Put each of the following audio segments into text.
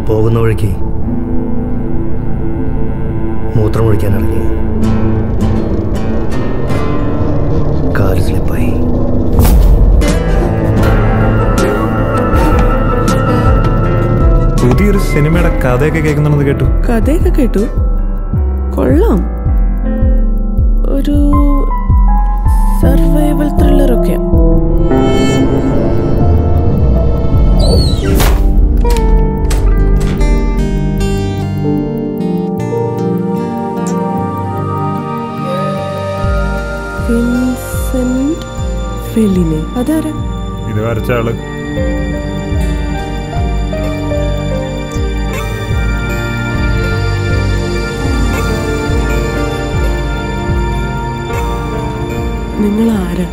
പോകുന്ന വഴിക്ക് മൂത്രം ഒഴിക്കാൻ ഇറങ്ങി കാല് സ്ലിപ്പായി പുതിയൊരു സിനിമയുടെ കഥയൊക്കെ കേൾക്കുന്നുണ്ടെന്ന് കേട്ടു കഥയൊക്കെ കേട്ടു കൊള്ളാം ഒരു സർവൈവൽ ത്രില്ലറൊക്കെ വിൻസെന്റ് ഫെലിനെ അതാരാ ഇത് വരച്ച ആള് നിങ്ങൾ ആരാ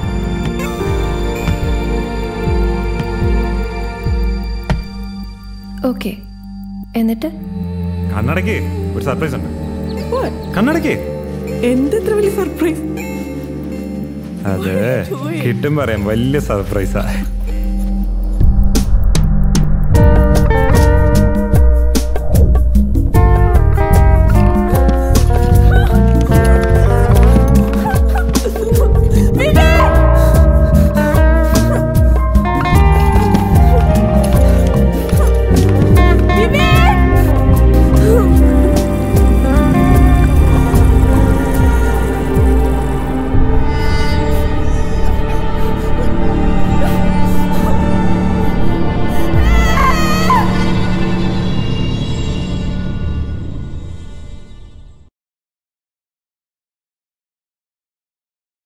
ഓക്കെ എന്നിട്ട് കണ്ണടയ്ക്ക് ഒരു സർപ്രൈസ് ഉണ്ട് What? കണ്ണടയ്ക്ക് എന്തെത്ര വലിയ സർപ്രൈസ് അതെ കിട്ടും പറയാം വലിയ സർപ്രൈസാ